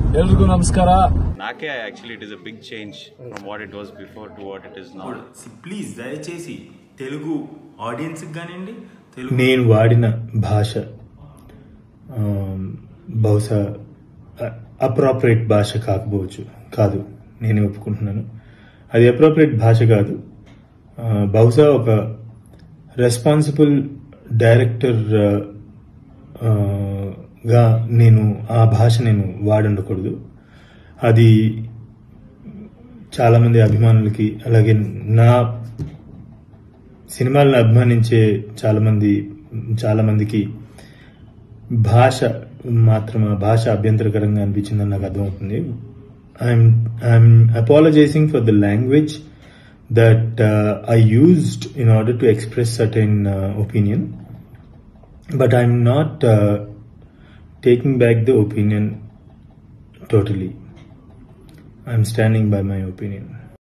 ಎಲ್ರಿಗೂ ನಮಸ್ಕಾರ నాకే actually it is a big change from what it was before to what it is now please దయచేసి Telugu audience కానివ్వండి తెలుగు నేను వాడిన భాష ఆ, బహుశా అప్రాపరేట్ భాష కాకపోవచ్చు కాదు నేను ఒప్పుకుంటున్నాను అది అప్రాపరేట్ భాష కాదు ఆ, బహుశా ఒక రెస్పాన్సిబుల్ డైరెక్టర్ ఆ, గా నేను ఆ భాష నేను వాడుండకూడదు అది చాలా మంది అభిమానులకి అలాగే నా సినిమాలను అభిమానించే చాలా మంది చాలా మందికి భాష మాత్రం ఆ భాష అభ్యంతరకరంగా అనిపించిందని నాకు అర్థమవుతుంది I'm I'm apologising for the language that I used in order to express certain opinion but I'm not taking back the opinion totally I'm standing by my opinion